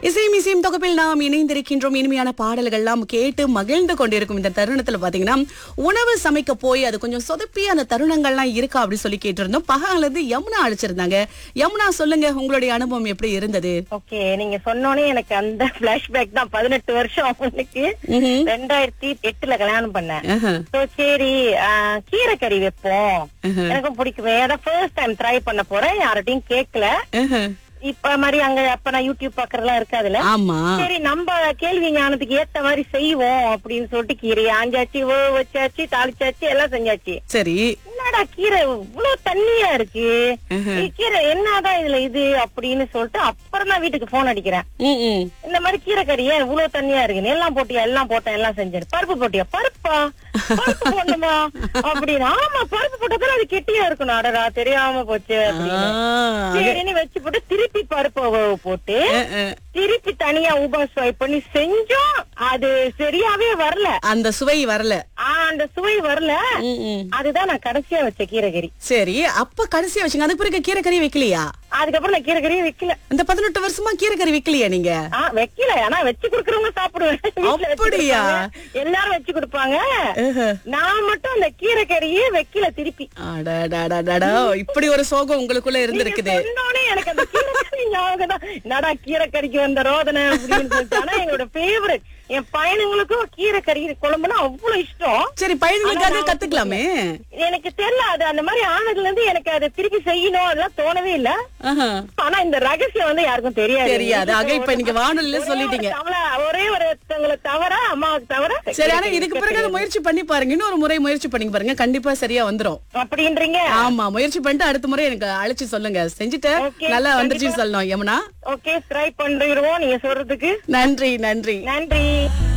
இசையும் இசையும் தொகுப்பில் நாம் இணைந்திருக்கின்றோம் இனிமையான பாடல்கள்லாம் கேட்டு மகிழ்ந்து கொண்டிருக்கும் இந்த தருணத்துல பாத்தீங்கன்னா உணவு சமைக்க போய் அது கொஞ்சம் சொதப்பி அந்த தருணங்கள்லாம் இருக்கா அப்படி சொல்லி கேட்டிருந்தோம் பகல இருந்து யமுனா அழைச்சிருந்தாங்க யமுனா சொல்லுங்க உங்களுடைய அனுபவம் எப்படி இருந்தது ஓகே நீங்க சொன்னோனே எனக்கு அந்த பிளாஷ்பேக் தான் பதினெட்டு வருஷம் அவனுக்கு ம்ஹும். ரெண்டாயிரத்தி எட்டுல கல்யாணம் பண்ணேன் ஆஹா. சோ சரி ஆஹ், கீரை கறி வைப்போம் எனக்கும் பிடிக்குமே அதான் ஃபர்ஸ்ட் டைம் ட்ரை பண்ண போறேன் யார்கிட்டயும் கேட்கல ஆஹா. இப்ப மாதிரி அங்க அப்ப நான் யூடியூப் பாக்குறதெல்லாம் இருக்காதுல்ல ஆமா சரி நம்ம கேள்வி ஞானத்துக்கு ஏத்த மாதிரி செய்வோம் அப்படின்னு சொல்லிட்டு கீரையை ஆஞ்சாச்சு வேக வச்சாச்சு தாளிச்சாச்சு எல்லாம் செஞ்சாச்சு சரி என்னடா கீரை இவ்வளவு தண்ணியா இருக்கு ஏய், கீரை என்னதான் இதுல இது அப்படின்னு சொல்லிட்டு அப்புறம் தான் வீட்டுக்கு போன் அடிக்கிறேன் ம், ம். இந்த மாதிரி கீரை கறி ஏன் இவ்வளவு தண்ணியா இருக்கு எல்லாம் போட்டியா எல்லாம் போட்டேன் எல்லாம் செஞ்சேன் பருப்பு போட்டியா பருப்பா பருப்பு போடணுமா அப்படின்னு ஆமா பருப்பு போட்டதால அது கெட்டியா இருக்கணும் அடடா தெரியாம போச்சு அப்படின்னு ஆ, சரின்னு வச்சு போட்டு திருப்பி பருப்பு வேக போட்டு அஹ், அஹ். திருப்பி தனியா ஊபா ஸ்வைப் பண்ணி செஞ்சோம் அது சரியாவே வரல அந்த சுவை வரல ஆ, அந்த சுவை வரல ம், ம். அதுதான் நான் கடைசியா வச்ச கீரை கறி சரி அப்ப கடைசியா வச்சுங்க அதுக்கு பிறகு கீரை கறி வைக்கலையா அதுக்கப்புறம் நான் கீரை கறியே வைக்கல இந்த பதினெட்டு வருஷமா கீரை கறி வைக்கலையா நீங்க ஆ வைக்கல ஆனா வச்சு குடுக்கறவங்க சாப்பிடுவேன் வீட்டுல வச்சு அப்படியா? கொடுப்பாங்க. எல்லாரும் வச்சு கொடுப்பாங்க ஆஹா. நான் மட்டும் அந்த கீரை கறியே வைக்கல திருப்பி அடடடடடா, இப்படி ஒரு சோகம் உங்களுக்குள்ள இருந்திருக்குது நீங்க சொன்னோனே எனக்கு அந்த கீரை கறி ஞாபகம் தான் என்னடா கீரை கறிக்கு வந்த ரோதனை அப்படின்னு சொல்லிட்டு ஆனா எங்களோட ஃபேவரட் என் பையனுங்களுக்கும் கீரை கறி குழம்புனா அவ்வளவு இஷ்டம் சரி பையன்களுக்காக கத்துக்கலாமே எனக்கு தெரியல அது அந்த மாதிரி ஆனதுல இருந்து எனக்கு அதை திருப்பி செய்யணும் அதெல்லாம் தோணவே இல்ல ஆஹா. ஆனா இந்த ரகசியம் வந்து யாருக்கும் தெரியாது தெரியாது ஆக இப்ப நீங்க வானொலியில ஒரே சொல்லிட்டீங்க ஒரு தவளை, ஒரே ஒருத்தவங்களை தவிர அம்மாவுக்கு தவிர சரி ஆனா இதுக்கு பிறகு அதை முயற்சி பண்ணி பாருங்க இன்னொரு முறை முயற்சி பண்ணி பாருங்க கண்டிப்பா சரியா வந்துரும் அப்படின்றீங்க ஆமா முயற்சி பண்ணிட்டு அடுத்த முறை எனக்கு அழைச்சு சொல்லுங்க செஞ்சுட்டு Okay, நல்லா வந்துருச்சு சொல்லணும் யமுனா ஓகே ட்ரை பண்ணிடுவோம் நீங்க சொல்றதுக்கு நன்றி நன்றி நன்றி